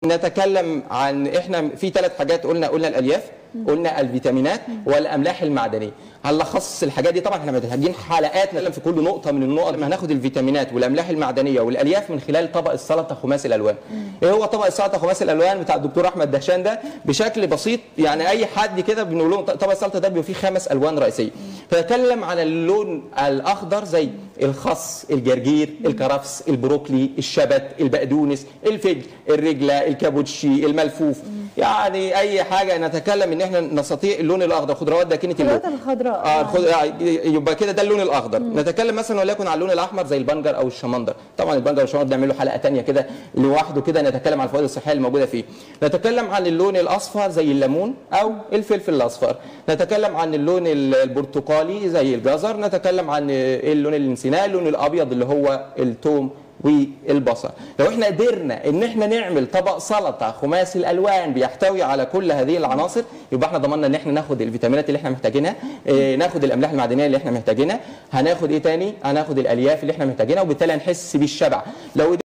نتكلم عن احنا في ثلاث حاجات قلنا قلنا الالياف قلنا الفيتامينات والاملاح المعدنيه هنلخص الحاجات دي طبعا احنا محتاجين حلقات نتكلم في كل نقطه من النقط هناخد الفيتامينات والاملاح المعدنيه والالياف من خلال طبق السلطه خماسي الالوان ايه هو طبق السلطه خماسي الالوان بتاع الدكتور احمد دهشان ده بشكل بسيط يعني اي حد كده بنقول له طبق السلطه ده بيبقى فيه خمس الوان رئيسيه فيتكلم عن اللون الاخضر زي الخس الجرجير الكرفس البروكلي الشبت البقدونس الفجل الرجله الكابوتشي الملفوف يعني اي حاجه نتكلم ان احنا نستطيع اللون الاخضر خضروات داكنه اللون الخضروات الخضراء اه الخض... يبقى كده ده اللون الاخضر نتكلم مثلا وليكن على اللون الاحمر زي البنجر او الشمندر طبعا البنجر والشمندر نعمل له حلقه ثانيه كده لوحده كده نتكلم عن الفوائد الصحيه الموجوده فيه نتكلم عن اللون الاصفر زي الليمون او الفلفل الاصفر نتكلم عن اللون البرتقالي زي الجزر نتكلم عن اللون اللي نسيناه اللون الابيض اللي هو الثوم والبصل لو احنا قدرنا ان احنا نعمل طبق سلطه خماسي الالوان بيحتوي على كل هذه العناصر يبقى احنا ضمننا ان احنا ناخد الفيتامينات اللي احنا محتاجينها اه ناخد الاملاح المعدنيه اللي احنا محتاجينها هناخد ايه تاني هناخد الالياف اللي احنا محتاجينها وبالتالي هنحس بالشبع لو